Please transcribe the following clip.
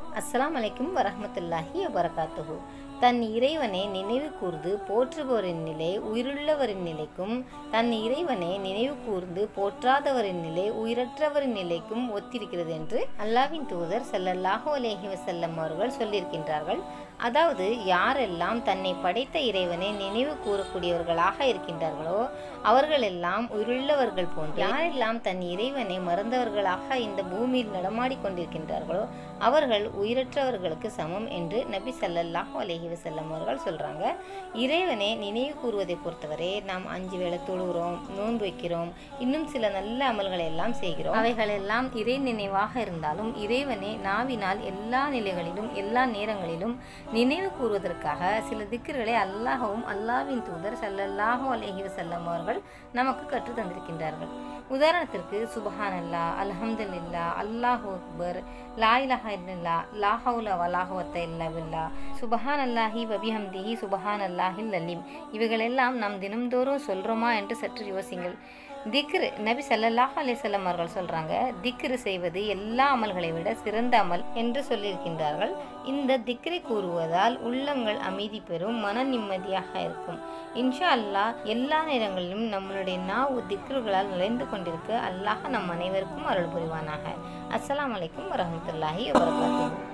அஸ்ஸலாமு அலைக்கும் வரஹ்மத்துல்லாஹி வபரகாத்துஹு தன் இறைவனை நினைவு கூர்ந்து போற்றுபவரின் நிலை உயிருள்ளவரின் நிலைக்கும் தன் இறைவனை நினைவு கூர்ந்து போற்றாதவரின் நிலை உயிரற்றவரின் நிலைக்கும் ஒத்திருக்கிறது என்று அல்லாவின் தூதர் ஸல்லல்லாஹு அலைஹி வஸல்லம் அவர்கள் சொல்லியிருக்கின்றார்கள் அதாவது யாரெல்லாம் தன்னை படைத்த இறைவனை நினைவு கூறக்கூடியவர்களாக இருக்கின்றார்களோ அவர்களெல்லாம் உயிருள்ளவர்கள் போன்று யாரெல்லாம் தன் இறைவனை மறந்தவர்களாக இந்த பூமியில் நடமாடி கொண்டிருக்கின்றார்களோ அவர்கள் உயிரற்றவர்களுக்கு சமம் என்று நபி ஸல்லல்லாஹு அலைஹி வஸல்லம் அவர்கள் சொல்றாங்க இறைவனை நினைவு கூறுவதை பொறுத்தவரை நாம் அஞ்சு வேளை தொழுகிறோம் நோன்பு வைக்கிறோம் இன்னும் சில நல்ல அமல்களை எல்லாம் செய்கிறோம் அவைகளெல்லாம் இறை நினைவாக இருந்தாலும் இறைவனை நாவினால் எல்லா நிலைகளிலும் எல்லா நேரங்களிலும் நினைவு கூறுவதற்காக சில திக்கர்களை அல்லாஹவும் அல்லாவின் தூதர் ஸல்லல்லாஹு அலைஹி வஸல்லம் அவர்கள் நமக்கு கற்றுத் தந்திருக்கின்றார்கள் உதாரணத்திற்கு சுபஹான் அல்லா அல்ஹம்துலில்லா அல்லாஹு அக்பர் லா இலாஹா இல்லல்லா லா ஹவுல வலா குவத்த இல்லா பில்லா சுபஹான் அல்லாஹி வபிஹம்திஹி சுபஹான் அல்லாஹில் லலீம் இவைகளெல்லாம் நாம் தினம்தோறும் சொல்கிறோமா என்று சற்று யோசிங்கள் திக்ரு நபி ஸல்லல்லாஹு அலைஹி வஸல்லம் அவர்கள் சொல்றாங்க திக்ரு செய்வது எல்லா அமல்களை விட சிறந்த அமல் என்று சொல்லியிருக்கின்றார்கள் இந்த திக்ரை கூறுவதால் உள்ளங்கள் அமைதி பெறும் மன நிம்மதியாக இருக்கும் இன்ஷா அல்லாஹ் எல்லா நேரங்களிலும் நம்மளுடைய நாவு திக்ருகளால் நிறைந்து கொண்டிருக்க அல்லாஹ் நம் அனைவருக்கும் அருள் புரிவானாக அஸ்ஸலாமு அலைக்கும் வரஹ்மத்துல்லாஹி வபரகாத்துஹு